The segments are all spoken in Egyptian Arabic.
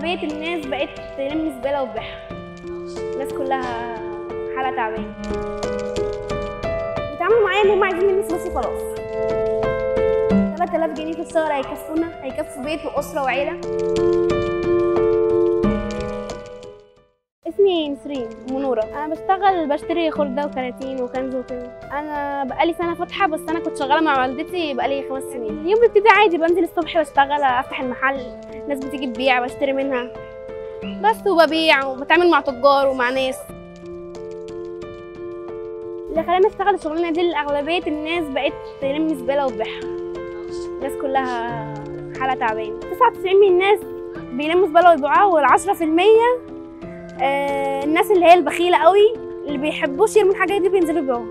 اغلبيه الناس بقت تلم زباله وتبيعها الناس كلها حاله تعبانه بيتعاملوا معايا ان هم عايزين مني فلوس وخلاص 3000 جنيه في الشهر هيكفونا هيكفوا بيت واسره وعيله اسمي نسرين منورة أنا بشتغل بشتري خردة وكراتين وكنز وكده أنا بقالي سنة فاتحة بس أنا كنت شغالة مع والدتي بقالي خمس سنين اليوم بيبتدي عادي بنزل الصبح بشتغل أفتح المحل ناس بتيجي تبيع بشتري منها بس وببيع وبتعامل مع تجار ومع ناس اللي خلاني اشتغل الشغلانة دي أغلبية الناس بقت تلم زبالة وتبيعها الناس كلها حالة تعبانة 99 من الناس بيلموا زبالة ويبيعوها والعشرة في المية آه، الناس اللي هي البخيلة قوي اللي بيحبوش يرموا الحاجات دي بينزلوا يبيعوها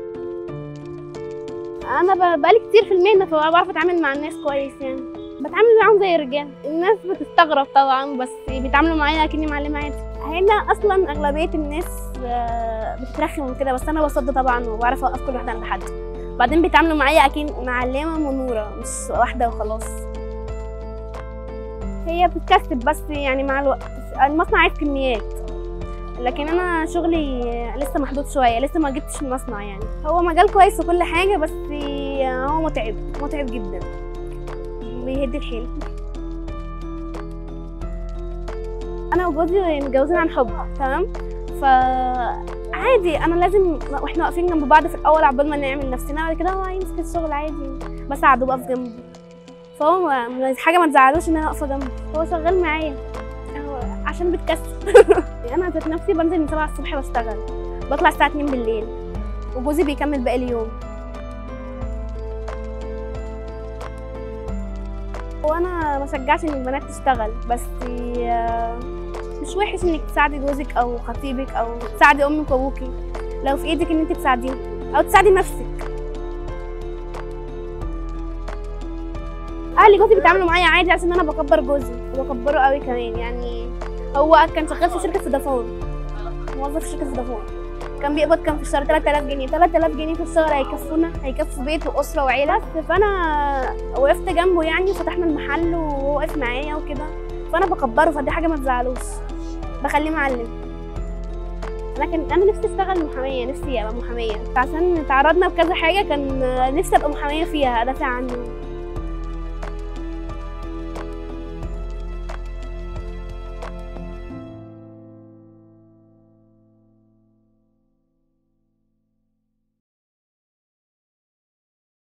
انا ب- بقالي كتير في المهنه فبعرف اتعامل مع الناس كويس يعني بتعامل معاهم زي الرجال الناس بتستغرب طبعا بس بيتعاملوا معايا كأني معلمة عادي هنا اصلا اغلبيه الناس آه، بتترخم وكده بس انا بصد طبعا وبعرف اوقف كل واحده عند حد بعدين بيتعاملوا معايا اكيد معلمه منوره مش واحده وخلاص هي بتكسب بس يعني مع الوقت المصنع عايز كميات لكن انا شغلي لسه محدود شويه لسه ما جبتش المصنع يعني هو مجال كويس وكل حاجه بس هو متعب متعب جدا بيهد الحيل انا وجوزي متجوزين عن حب تمام ف عادي انا لازم واحنا واقفين جنب بعض في الاول عقبال ما نعمل نفسنا بعد كده هو هيمسك الشغل عادي بساعده بقف جنبه فهو ما- حاجه ما تزعلوش ان انا واقفه جنبه هو شغال معايا هو عشان بتكسب انا ذات نفسي بنزل من 7 الصبح بشتغل بطلع الساعه 2 بالليل وجوزي بيكمل باقي اليوم وانا ما شجعش ان البنات تشتغل بس آه، مش وحش انك تساعدي جوزك او خطيبك او تساعدي امك وابوكي لو في ايدك ان انت تساعديهم او تساعدي نفسك اهلي جوزي بيتعاملوا معايا عادي عشان انا بكبر جوزي وبكبره قوي كمان يعني هو كان شغال في شركه فودافون موظف في شركه فودافون كان بيقبض كام في الشهر 3000 جنيه 3000 جنيه في الشهر هيكفونا هيكفوا بيت واسره وعيله فانا وقفت جنبه يعني وفتحنا المحل وهو واقف معايا وكده فانا بكبره فدي حاجه ما تزعلوش بخليه معلم لكن انا نفسي اشتغل محاميه نفسي ابقى محاميه عشان تعرضنا بكذا حاجه كان نفسي ابقى محاميه فيها ادافع عنه